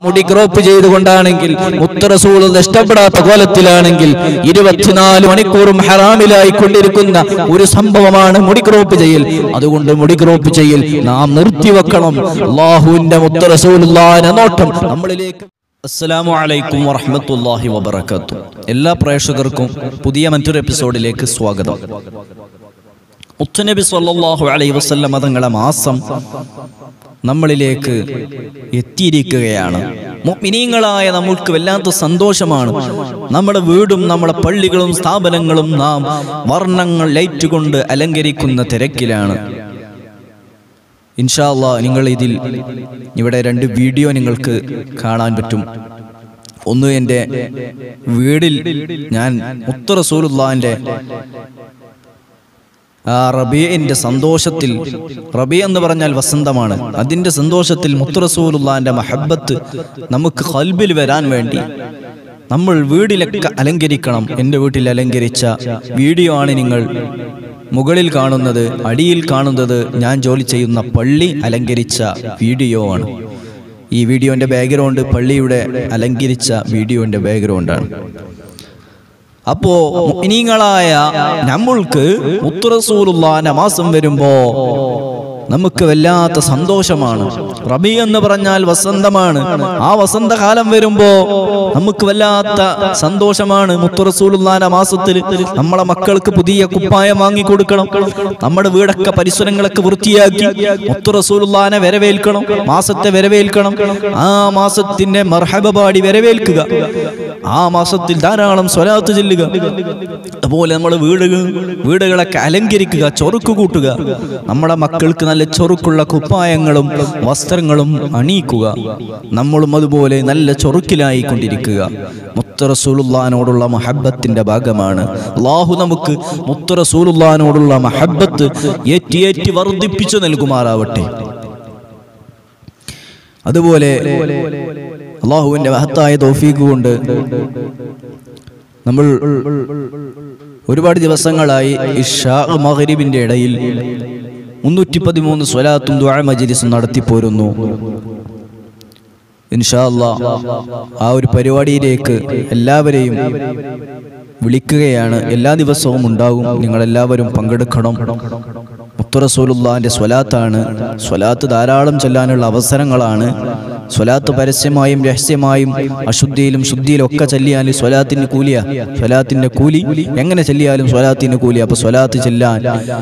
മുടി ക്രോപ്പ് ചെയ്തുകൊണ്ടാണെങ്കിൽ മുത്തറസൂൾ ഇഷ്ടപ്പെടാത്ത കോലത്തിലാണെങ്കിൽ ഇരുപത്തിനാല് മണിക്കൂറും ഹറാമിലായി കൊണ്ടിരിക്കുന്ന ഒരു സംഭവമാണ് മുടി ക്രോപ്പ് ചെയ്യൽ അതുകൊണ്ട് മുടി ക്രോപ്പ് ചെയ്യൽ നാം നിർത്തിവെക്കണം അള്ളാഹുവിന്റെ മുത്തറസൂലുള്ളാഹിന്റെ നോട്ടം നമ്മളിലേക്ക് അസ്സലാമു അലൈക്കും വറഹ്മത്തുള്ളാഹി വബറകാതുഹു എല്ലാ പ്രേക്ഷകർക്കും പുതിയ മറ്റൊരു എപ്പിസോഡിലേക്ക് സ്വാഗതം മുത്തുനബി സല്ലല്ലാഹു അലൈഹി വസല്ലം തങ്ങളെ മാസം നമ്മളിലേക്ക് എത്തിയിരിക്കുകയാണ് മുഅ്മിനീങ്ങളായ നമ്മൾക്ക് വല്ലാത്ത സന്തോഷമാണ് നമ്മുടെ വീടും നമ്മുടെ പള്ളികളും സ്ഥാപനങ്ങളും നാം വർണ്ണങ്ങൾ ലൈറ്റ് കൊണ്ട് അലങ്കരിക്കുന്ന തിരക്കിലാണ് ഇൻഷാല്ല നിങ്ങൾ ഇതിൽ ഇവിടെ രണ്ട് വീഡിയോ നിങ്ങൾക്ക് കാണാൻ പറ്റും ഒന്ന് എൻ്റെ വീടിൽ ഞാൻ മുത്ത റസൂലുള്ളാന്റെ ആ റബിയന്റെ സന്തോഷത്തിൽ റബിയ എന്ന് പറഞ്ഞാൽ വസന്തമാണ് അതിന്റെ സന്തോഷത്തിൽ മുത്ത റസൂലുള്ളാന്റെ മഹബത്ത് നമുക്ക് കൽബിൽ വരാൻ വേണ്ടി നമ്മൾ വീടിലൊക്കെ അലങ്കരിക്കണം എൻ്റെ വീട്ടിൽ അലങ്കരിച്ച വീഡിയോ ആണ് നിങ്ങൾ മുകളിൽ കാണുന്നത് അടിയിൽ കാണുന്നത് ഞാൻ ജോലി ചെയ്യുന്ന പള്ളി അലങ്കരിച്ച വീഡിയോ ആണ് ഈ വീഡിയോന്റെ ബാക്ക്ഗ്രൗണ്ട് പള്ളിയുടെ അലങ്കരിച്ച വീഡിയോന്റെ ബാക്ക്ഗ്രൗണ്ടാണ് അപ്പോ മുഅ്മിനീങ്ങളായ നമ്മൾക്ക് മുത്തുറസൂലുള്ളാന്റെ മാസം വരുമ്പോ നമുക്ക് വല്ലാത്ത സന്തോഷമാണ് റബി എന്ന് പറഞ്ഞാൽ വസന്തമാണ് ആ വസന്തകാലം വരുമ്പോ നമുക്ക് വല്ലാത്ത സന്തോഷമാണ് മുത്തുറസൂലുള്ളാന്റെ മാസത്തിൽ നമ്മളെ മക്കൾക്ക് പുതിയ കുപ്പായം വാങ്ങി കൊടുക്കണം നമ്മുടെ വീടൊക്കെ പരിസരങ്ങളൊക്കെ വൃത്തിയാക്കി മുത്തുറസൂലുള്ളാനെ വരവേൽക്കണം മാസത്തെ വരവേൽക്കണം ആ മാസത്തിന്റെ മർഹബ പാടി വരവേൽക്കുക ആ മാസത്തിൽ ധാരാളം സ്വലാത്ത് ചെല്ലുക അതുപോലെ നമ്മുടെ വീടുകൾ വീടുകളൊക്കെ അലങ്കരിക്കുക ചൊറുക്ക് കൂട്ടുക നമ്മുടെ മക്കൾക്ക് നല്ല ചൊറുക്കുള്ള കുപ്പായങ്ങളും വസ്ത്രങ്ങളും അണിയിക്കുക നമ്മളും അതുപോലെ നല്ല ചൊറുക്കിലായി കൊണ്ടിരിക്കുക മുത്തറസൂലുള്ളാനോടുള്ള മഹബത്തിന്റെ ഭാഗമാണ് അള്ളാഹു നമുക്ക് മുത്തറസൂലുള്ളാനോടുള്ള മഹബത്ത് ഏറ്റി ഏറ്റി വർദ്ധിപ്പിച്ചു നൽകുമാറാവട്ടെ അതുപോലെ അള്ളാഹുവിന്റെ മഹത്തായ തോഫീക്ക് കൊണ്ട് നമ്മൾ ഒരുപാട് ദിവസങ്ങളായി ഇഷാ മഹരിബിന്റെ ഇടയിൽ മുന്നൂറ്റി പതിമൂന്ന് സ്വലാത്തും ദുആ മജ്ലിസും നടത്തിപ്പോരുന്നു ഇൻഷാ അല്ലാ ആ ഒരു പരിപാടിയിലേക്ക് എല്ലാവരെയും വിളിക്കുകയാണ് എല്ലാ ദിവസവും ഉണ്ടാകും നിങ്ങൾ എല്ലാവരും പങ്കെടുക്കണം മുത്തുറസൂലുള്ളാന്റെ സ്വലാത്താണ് സ്വലാത്ത് ധാരാളം ചൊല്ലാനുള്ള അവസരങ്ങളാണ് സ്വലാത്ത് പരസ്യമായും രഹസ്യമായും അശുദ്ധിയിലും ശുദ്ധിയിലും ഒക്കെ ചൊല്ലിയാൽ സ്വലാത്തിന് കൂലിയ സ്വലാത്തിന്റെ കൂലി എങ്ങനെ ചൊല്ലിയാലും സ്വലാത്തിന് കൂലി അപ്പൊ സ്വലാത്ത് ചെല്ലാൻ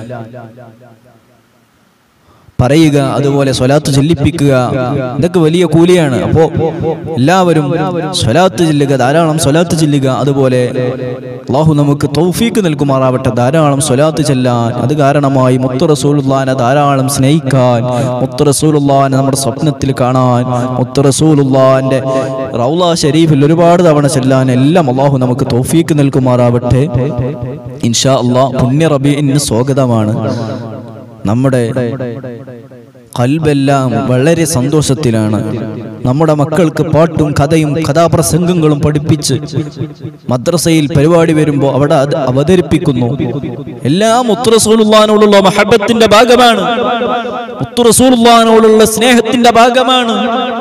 പറയുക അതുപോലെ സ്വലാത്ത് ചെല്ലിപ്പിക്കുക ഇതൊക്കെ വലിയ കൂലിയാണ് അപ്പോ എല്ലാവരും സ്വലാത്ത് ചെല്ലുക ധാരാളം സ്വലാത്ത് ചെല്ലുക അതുപോലെ അള്ളാഹു നമുക്ക് തൗഫീക്ക് നൽകുമാറാവട്ടെ ധാരാളം സ്വലാത്ത് ചെല്ലാൻ അത് കാരണമായി മുത്തു റസൂലുള്ളാനെ ധാരാളം സ്നേഹിക്കാൻ മുത്തു റസൂലുള്ളാനെ നമ്മുടെ സ്വപ്നത്തിൽ കാണാൻ മുത്തു റസൂലുള്ളാന്റെ റൗല ഷരീഫിൽ ഒരുപാട് തവണ ചെല്ലാൻ എല്ലാം അള്ളാഹു നമുക്ക് തൗഫീക്ക് നൽകുമാറാവട്ടെ ഇൻഷാ അള്ളാഹ് പുണ്യ റബീന് സ്വാഗതമാണ് നമ്മുടെ കൽബെല്ലാം വളരെ സന്തോഷത്തിലാണ് നമ്മുടെ മക്കൾക്ക് പാട്ടും കഥയും കഥാപ്രസംഗങ്ങളും പഠിപ്പിച്ച് മദ്രസയിൽ പരിപാടി വരുമ്പോൾ അവിടെ അത് അവതരിപ്പിക്കുന്നു എല്ലാം മുത്തുറസൂലുള്ളാനോടുള്ള മഹബത്തിന്റെ ഭാഗമാണ് മുത്തുറസൂലുള്ളാനോടുള്ള സ്നേഹത്തിന്റെ ഭാഗമാണ്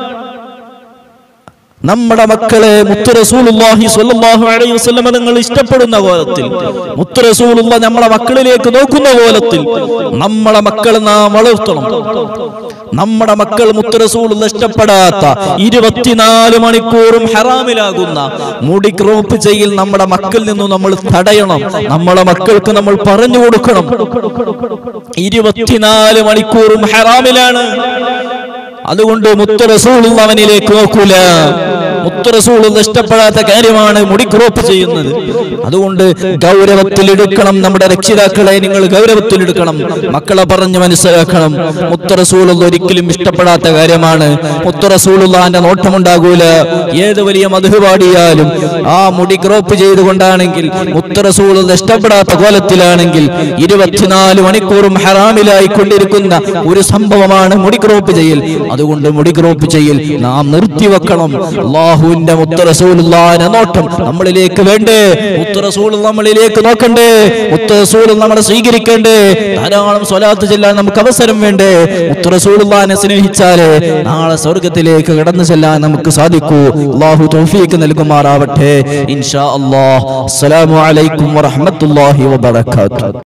നമ്മുടെ മക്കളെ മുത്തുറസൂലുള്ളാഹി സ്വല്ലല്ലാഹു അലൈഹി വസല്ലം നിങ്ങൾ ഇഷ്ടപ്പെടുന്ന കോലത്തിൽ മുത്തുറസൂലുള്ള നമ്മളെ മക്കളിലേക്ക് നോക്കുന്ന കോലത്തിൽ നമ്മളെ മക്കളെ നാം വളർത്തണം നമ്മുടെ മക്കൾ മുത്തുറസൂലുള്ള ഇഷ്ടപ്പെടാത്ത ഇരുപത്തിനാല് മണിക്കൂറും ഹറാമിലാകുന്ന മുടി ക്രോപ്പ് ചെയ്യൽ നമ്മുടെ മക്കളിൽ നിന്നും നമ്മൾ തടയണം നമ്മളെ മക്കൾക്ക് നമ്മൾ പറഞ്ഞു കൊടുക്കണം ഇരുപത്തിനാല് മണിക്കൂറും ഹറാമിലാണ് അതുകൊണ്ട് മുത്തറസൂളുള്ള അവനിലേക്ക് നോക്കൂല മുത്തറസൂളുള്ള ഇഷ്ടപ്പെടാത്ത കാര്യമാണ് മുടി ക്രോപ്പ് ചെയ്യുന്നത് അതുകൊണ്ട് ഗൗരവത്തിലെടുക്കണം നമ്മുടെ രക്ഷിതാക്കളെ നിങ്ങൾ ഗൗരവത്തിലെടുക്കണം മക്കളെ പറഞ്ഞ് മനസ്സിലാക്കണം മുത്തറസൂളുള്ള ഒരിക്കലും ഇഷ്ടപ്പെടാത്ത കാര്യമാണ് മുത്തറസൂളുള്ളാന്റെ നോട്ടമുണ്ടാകൂല ഏത് വലിയ മധു പാടിയാലും ആ മുടി ക്രോപ്പ് ചെയ്തുകൊണ്ടാണെങ്കിൽ മുത്തറസൂളുള്ള ഇഷ്ടപ്പെടാത്ത കോലത്തിലാണെങ്കിൽ ഇരുപത്തിനാല് മണിക്കൂറും ഹറാമിലായി കൊണ്ടിരിക്കുന്ന ഒരു സംഭവമാണ് മുടി ക്രോപ്പ് ചെയ്യൽ അതുകൊണ്ട് മുടി ക്രോപ്പ് ചെയ്യൽ നാം നിർത്തിവെക്കണം അള്ളാഹു അള്ളാഹുവിന്റെ മുത്തറസൂലുള്ളാന്റെ നോട്ടം നമ്മളിലേക്ക് വേണ്ടേ മുത്തറസൂൽ നമ്മളിലേക്ക് നോക്കണ്ടേ മുത്തറസൂൽ നമ്മളെ സ്വീകരിക്കണ്ടേ ധാരാളം സ്വലാത്ത് ചെല്ലാൻ നമുക്ക് അവസരം വേണ്ടേ മുത്തറസൂലുള്ളാനെ സ്നേഹിച്ചാല് നാളെ സ്വർഗത്തിലേക്ക് കടന്നു ചെല്ലാൻ നമുക്ക് സാധിക്കൂ അള്ളാഹു തൗഫീക്ക് നൽകുമാറാവട്ടെ ഇൻഷാ അല്ലാഹ് അസ്സലാമു അലൈക്കും വറഹ്മത്തുള്ളാഹി വബറകാതുഹു